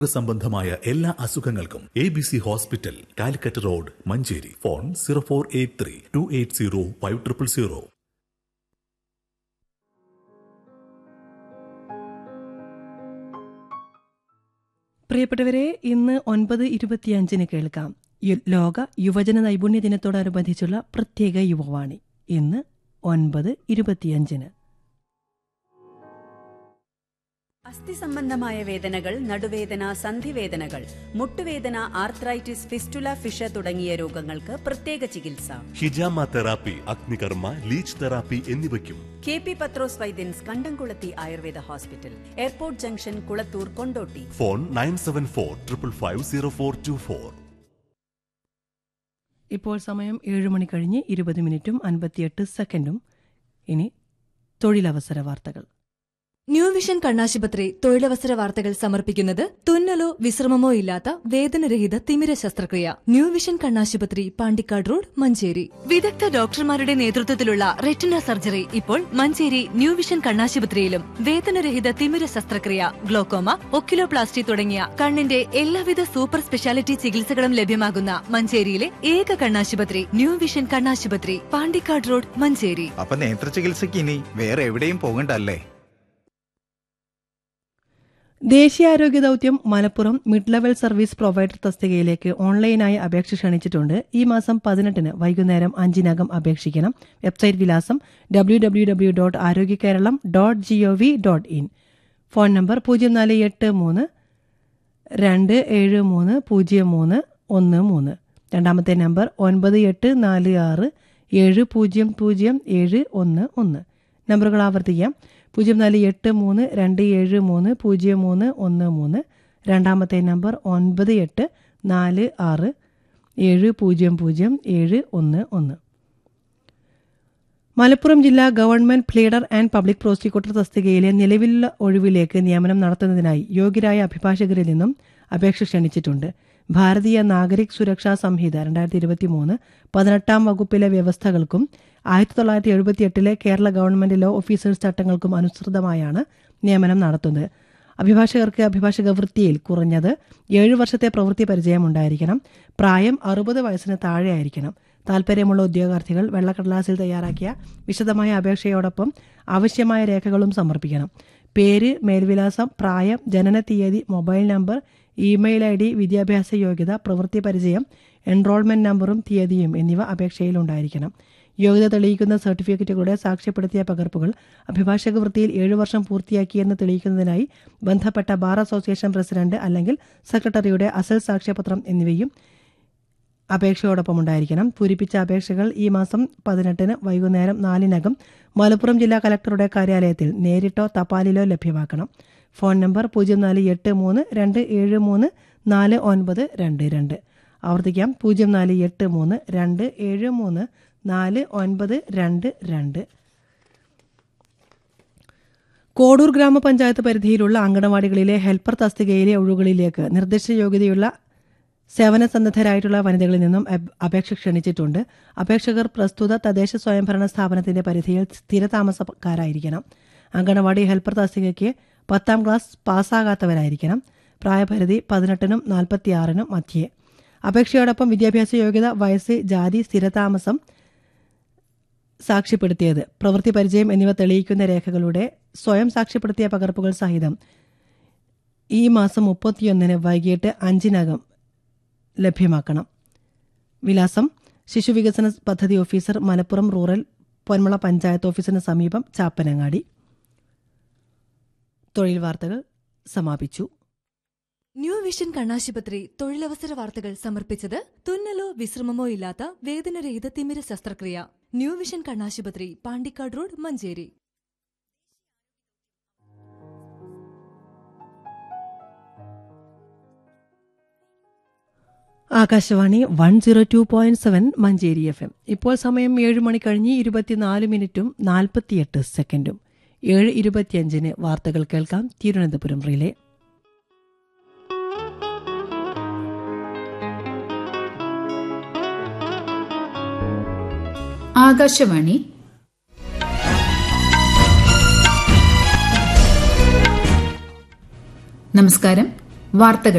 സംബന്ധമായ എല്ലാ അസുഖങ്ങൾക്കും A B C hospital Calicut road Manjeri phone zero four eight three two eight zero five triple zero പ്രിയപ്പെട്ടവരെ ഇന്ന് ഒൻപത് ഇരുപത്തിയഞ്ചിന് കേൾക്കാം യു- ലോക യുവജന നൈപുണ്യ ദിനത്തോടനുബന്ധിച്ചുള്ള പ്രത്യേക യുവവാണി ഇന്ന് ഒൻപത് ഇരുപത്തിയഞ്ചിന് അസ്ഥി സംബന്ധമായ വേദനകൾ നടുവേദന സന്ധിവേദനകൾ മുട്ടുവേദന ആർത്രൈറ്റിസ് ഫിസ്റ്റുല ഫിഷ തുടങ്ങിയ രോഗങ്ങൾക്ക് പ്രത്യേക ചികിത്സ ഹിജാമ തെറാപ്പി അഗ്നികർമ്മ ലീച്ച് തെറാപ്പി എന്നിവയ്ക്കും K P Pathros Vaidyans Kandamkulathi Ayurveda hospital airport junction Kulathur Kondotty phone nine seven four triple five zero four two four ഇപ്പോൾ സമയം ഏഴ് മണി കഴിഞ്ഞ് ഇരുപത് മിനിറ്റും അൻപത്തിയെട്ട് സെക്കൻഡും ഇനി തൊഴിലവസര വാർത്തകൾ ന്യൂ വിഷൻ കണ്ണാശുപത്രി തൊഴിലവസര വാർത്തകൾ സമർപ്പിക്കുന്നത് തുന്നലോ വിശ്രമമോ ഇല്ലാത്ത വേദനരഹിത തിമിര ശസ്ത്രക്രിയ ന്യൂ വിഷൻ കണ്ണാശുപത്രി പാണ്ടിക്കാട് റോഡ് മഞ്ചേരി വിദഗ്ധ ഡോക്ടർമാരുടെ നേതൃത്വത്തിലുള്ള റെറ്റിന സർജറി ഇപ്പോൾ മഞ്ചേരി ന്യൂ വിഷൻ കണ്ണാശുപത്രിയിലും വേദനരഹിത തിമിര ശസ്ത്രക്രിയ ഗ്ലോക്കോമ ഒക്കിലോപ്ലാസ്റ്റി തുടങ്ങിയ കണ്ണിന്റെ എല്ലാവിധ സൂപ്പർ സ്പെഷ്യാലിറ്റി ചികിത്സകളും ലഭ്യമാകുന്ന മഞ്ചേരിയിലെ ഏക കണ്ണാശുപത്രി ന്യൂ വിഷൻ കണ്ണാശുപത്രി പാണ്ടിക്കാട് റോഡ് മഞ്ചേരി അപ്പൊ നേത്ര ചികിത്സയ്ക്ക് ഇനി വേറെ എവിടെയും പോകണ്ടല്ലേ ദേശീയാരോഗ്യ ദൌത്യം Malappuram mid level service provider തസ്തികയിലേക്ക് ഓൺലൈനായി അപേക്ഷ ക്ഷണിച്ചിട്ടുണ്ട് ഈ മാസം പതിനെട്ടിന് വൈകുന്നേരം അഞ്ചിനകം അപേക്ഷിക്കണം വെബ്സൈറ്റ് വിലാസം W W W dot Arogya Keralam dot G O V dot in phone number പൂജ്യം നാല് എട്ട് മൂന്ന് രണ്ട് ഏഴ് മൂന്ന് പൂജ്യം മൂന്ന് ഒന്ന് മൂന്ന് രണ്ടാമത്തെ നമ്പർ ഒൻപത് എട്ട് നാല് ആറ് ഏഴ് പൂജ്യം പൂജ്യം ഏഴ് ഒന്ന് ഒന്ന് നമ്പറുകൾ ആവർത്തിക്കാം പൂജ്യം നാല് എട്ട് മൂന്ന് രണ്ട് ഏഴ് മൂന്ന് പൂജ്യം മൂന്ന് ഒന്ന് മൂന്ന് രണ്ടാമത്തെ നമ്പർ ഒൻപത് എട്ട് നാല് ആറ് ഏഴ് പൂജ്യം പൂജ്യം ഏഴ് ഒന്ന് ഒന്ന് മലപ്പുറം ജില്ലാ government pleader and public prosecutor തസ്തികയിലെ നിലവിലുള്ള ഒഴിവിലേക്ക് നിയമനം നടത്തുന്നതിനായി യോഗ്യരായ അഭിഭാഷകരിൽ നിന്നും അപേക്ഷ ക്ഷണിച്ചിട്ടുണ്ട് ഭാരതീയ നാഗരിക് സുരക്ഷാ സംഹിത രണ്ടായിരത്തി ഇരുപത്തി മൂന്ന് പതിനെട്ടാം വകുപ്പിലെ വ്യവസ്ഥകൾക്കും ആയിരത്തി തൊള്ളായിരത്തി എഴുപത്തിയെട്ടിലെ കേരള ഗവൺമെന്റ് ലോ ഓഫീസേഴ്സ് ചട്ടങ്ങൾക്കും അനുസൃതമായാണ് നിയമനം നടത്തുന്നത് അഭിഭാഷകർക്ക് അഭിഭാഷക വൃത്തിയിൽ കുറഞ്ഞത് ഏഴു വർഷത്തെ പ്രവൃത്തി പരിചയമുണ്ടായിരിക്കണം പ്രായം അറുപത് വയസ്സിന് താഴെയായിരിക്കണം താൽപ്പര്യമുള്ള ഉദ്യോഗാർത്ഥികൾ വെള്ളക്കടലാസിൽ തയ്യാറാക്കിയ വിശദമായ അപേക്ഷയോടൊപ്പം ആവശ്യമായ രേഖകളും സമർപ്പിക്കണം പേര് മേൽവിലാസം പ്രായം ജനന തീയതി mobile number email I D വിദ്യാഭ്യാസ യോഗ്യത പ്രവൃത്തി പരിചയം എൻറോൾമെന്റ് നമ്പറും തീയതിയും എന്നിവ അപേക്ഷയിൽ ഉണ്ടായിരിക്കണം യോഗ്യത തെളിയിക്കുന്ന സർട്ടിഫിക്കറ്റുകളുടെ സാക്ഷ്യപ്പെടുത്തിയ പകർപ്പുകൾ അഭിഭാഷക വൃത്തിയിൽ ഏഴു വർഷം പൂർത്തിയാക്കിയെന്ന് തെളിയിക്കുന്നതിനായി ബന്ധപ്പെട്ട ബാർ അസോസിയേഷൻ പ്രസിഡന്റ് അല്ലെങ്കിൽ സെക്രട്ടറിയുടെ അസൽ സാക്ഷ്യപത്രം എന്നിവയും അപേക്ഷയോടൊപ്പം ഉണ്ടായിരിക്കണം പൂരിപ്പിച്ച അപേക്ഷകൾ ഈ മാസം പതിനെട്ടിന് വൈകുന്നേരം നാലിനകം മലപ്പുറം ജില്ലാ കലക്ടറുടെ കാര്യാലയത്തിൽ നേരിട്ടോ തപാലിലോ ലഭ്യമാക്കണം ഫോൺ നമ്പർ പൂജ്യം നാല് എട്ട് മൂന്ന് രണ്ട് ഏഴ് മൂന്ന് നാല് ഒൻപത് രണ്ട് രണ്ട് ആവർത്തിക്കാം പൂജ്യം നാല് എട്ട് മൂന്ന് രണ്ട് ഏഴ് മൂന്ന് നാല് ഒൻപത് രണ്ട് രണ്ട് കോഡൂർ ഗ്രാമപഞ്ചായത്ത് പരിധിയിലുള്ള അങ്കണവാടികളിലെ ഹെൽപ്പർ തസ്തികയിലെ ഒഴിവുകളിലേക്ക് നിർദ്ദിഷ്ട യോഗ്യതയുള്ള സേവന സന്നദ്ധരായിട്ടുള്ള വനിതകളിൽ നിന്നും അപ്- അപേക്ഷ ക്ഷണിച്ചിട്ടുണ്ട് അപേക്ഷകർ പ്രസ്തുത തദ്ദേശ സ്വയംഭരണ സ്ഥാപനത്തിന്റെ പരിധിയിൽ സ്ഥിരതാമസക്കാരായിരിക്കണം അങ്കണവാടി ഹെൽപ്പർ തസ്തികയ്ക്ക് പത്താം ക്ലാസ് പാസ്സാകാത്തവരായിരിക്കണം പ്രായപരിധി പതിനെട്ടിനും നാൽപ്പത്തിയാറിനും മധ്യേ അപേക്ഷയോടൊപ്പം വിദ്യാഭ്യാസ യോഗ്യത വയസ്സ് ജാതി സ്ഥിരതാമസം സാക്ഷ്യപ്പെടുത്തിയത് പ്രവൃത്തി പരിചയം എന്നിവ തെളിയിക്കുന്ന രേഖകളുടെ സ്വയം സാക്ഷ്യപ്പെടുത്തിയ പകർപ്പുകൾ സഹിതം ഈ മാസം മുപ്പത്തിയൊന്നിന് വൈകിട്ട് അഞ്ചിനകം ലഭ്യമാക്കണം വിലാസം ശിശുവികസന പദ്ധതി ഓഫീസർ മലപ്പുറം റൂറൽ പൊന്മള പഞ്ചായത്ത് ഓഫീസിന് സമീപം ചാപ്പനങ്ങാടി തൊഴിൽ വാർത്തകൾ സമാപിച്ചു ന്യൂ വിഷൻ കണ്ണാശുപത്രി തൊഴിലവസര വാർത്തകൾ സമർപ്പിച്ചത് തുന്നലോ വിശ്രമമോ ഇല്ലാത്ത വേദനരഹിത തിമിര ശസ്ത്രക്രിയ ന്യൂ വിഷൻ കണ്ണാശുപത്രി Pandikkad road Manjeri Akashvani one zero two point seven Manjeri F M ഇപ്പോൾ സമയം ഏഴ് മണി കഴിഞ്ഞ് ഇരുപത്തിനാല് മിനിറ്റും നാൽപ്പത്തിയെട്ട് സെക്കൻഡും ഏഴ് ഇരുപത്തിയഞ്ചിന് വാർത്തകൾ കേൾക്കാം തിരുവനന്തപുരം റിലേ ആകാശവാണി നമസ്കാരം വാർത്തകൾ